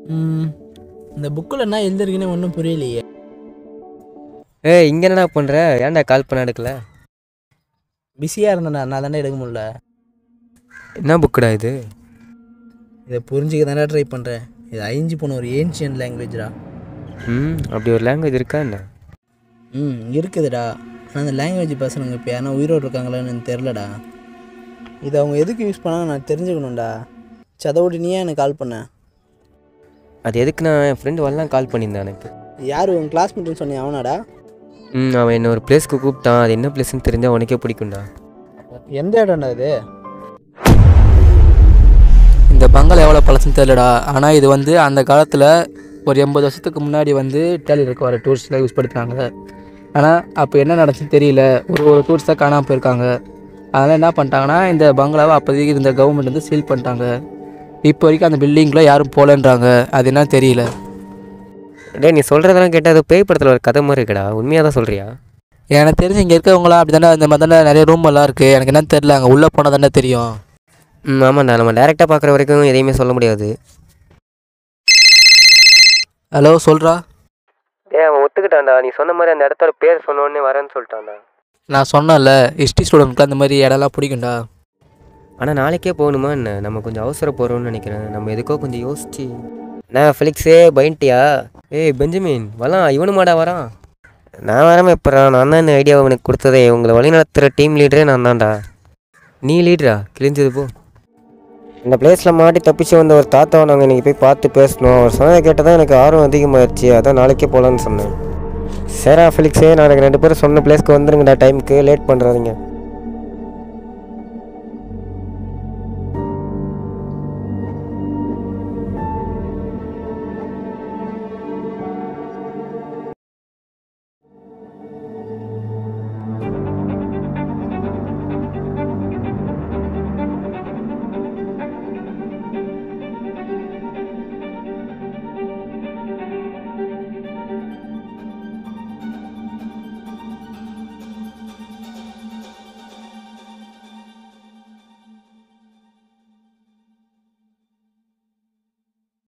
ம், இந்த புக்கில் என்ன எழுதிருக்குன்னு ஒன்றும் புரியலையே ஏய் இங்கே என்னடா பண்ணுற ஏன்டா கால் பண்ண எடுக்கல பிஸியாக இருந்தேன்டா நான் தானே எடுக்க முடியல என்ன புக்குடா இது இதை புரிஞ்சுக்க தானே ட்ரை பண்ணுறேன் இது அழிஞ்சு போன ஒரு ஏன்ஷியன் லாங்குவேஜ்டா ம் அப்படி ஒரு லாங்குவேஜ் இருக்கா என்ன ம் இருக்குதுடா ஆனால் அந்த லாங்குவேஜ் பசங்க இப்போ யாரும் உயிரோடு இருக்காங்களான்னு எனக்கு தெரிலடா இதை அவங்க எதுக்கு யூஸ் பண்ணாங்க நான் தெரிஞ்சுக்கணும்டா சதவுடி நீயே எனக்கு கால் பண்ண அது எதுக்கு நான் என் ஃப்ரெண்டு வரலாம் கால் பண்ணியிருந்தேன் எனக்கு யார் உன் கிளாஸ்மேட்னு சொன்னி அவனாடா ம் அவன் என்ன ஒரு பிளேஸ்க்கு கூப்பிட்டான் அது என்ன பிளேஸ்னு தெரிஞ்சால் உனக்கே பிடிக்கும்டா எந்த இடம்டா இது இந்த பங்களா எவ்வளோ பழசுன்னு தெரியலடா ஆனால் இது வந்து அந்த காலத்தில் ஒரு எண்பது வருஷத்துக்கு முன்னாடி வந்து இட்டாலியில் இருக்க வர டூரிஸ்ட்லாம் யூஸ் படுத்துனாங்க ஆனால் அப்போ என்ன நடந்துச்சுன்னு தெரியல ஒரு ஒரு டூரிஸ்டாக காணாமல் போயிருக்காங்க அதனால் என்ன பண்ணிட்டாங்கன்னா இந்த பங்களாவை அப்போதைக்கு இந்த கவர்மெண்ட் வந்து சீல் பண்ணிட்டாங்க இப்போ வரைக்கும் அந்த பில்டிங்கில் யாரும் போகலன்றாங்க அது என்ன தெரியல டேய் நீ சொல்கிறதெல்லாம் கேட்டால் அது பேய் படத்தில் ஒரு கதை மாதிரி இருக்குடா உண்மையாக தான் சொல்கிறியா எனக்கு தெரிஞ்சு இங்கே இருக்கவங்களாம் அப்படி தானே இந்த மாதிரி தானே நிறைய ரூம் எல்லாம் இருக்குது எனக்கு என்னன்னு தெரியல அங்கே உள்ளே போனால் தானே தெரியும் ம் ஆமாண்டா நம்ம டேரெக்டாக பார்க்குற வரைக்கும் எதையுமே சொல்ல முடியாது ஹலோ சொல்கிறா ஏய் அவன் ஒத்துக்கிட்டான்டா நீ சொன்ன மாதிரி அந்த இடத்தோட பேர் சொன்ன உடனே வரேன்னு சொல்லிட்டான்டா நான் சொன்னேன்ல ஹிஸ்ட்ரி ஸ்டூடெண்ட்க்கு அந்த மாதிரி இடம்லாம் பிடிக்கும்டா ஆனால் நாளைக்கே போகணுமா என்ன நம்ம கொஞ்சம் அவசரம் போகிறோம்னு நினைக்கிறேன் நம்ம எதுக்கோ கொஞ்சம் யோசிச்சு நான் ஃபிலிக்ஸே பயன்ட்டியா ஏய் பெஞ்சமின் வரலாம் இவனு மாடா வரான் நான் வராமல் எப்படா நான் தான் இந்த ஐடியாவை உனக்கு கொடுத்ததே உங்களை வழிநடத்துகிற டீம் லீடரே நான் தான்டா நீ லீடரா கிழிஞ்சது போ இந்த பிளேஸில் மாட்டி தப்பிச்சு வந்த ஒரு தாத்தாவை நாங்கள் இன்றைக்கி போய் பார்த்து பேசணும் அவர் சொன்னதை கேட்டதான் எனக்கு ஆர்வம் அதிகமாகிடுச்சு அதான் நாளைக்கே போகலான்னு சொன்னேன் சரிடா ஃபிலிக்ஸே நாளைக்கு ரெண்டு பேரும் சொன்ன பிளேஸ்க்கு வந்துருங்கடா டைமுக்கு லேட் பண்ணுறாதீங்க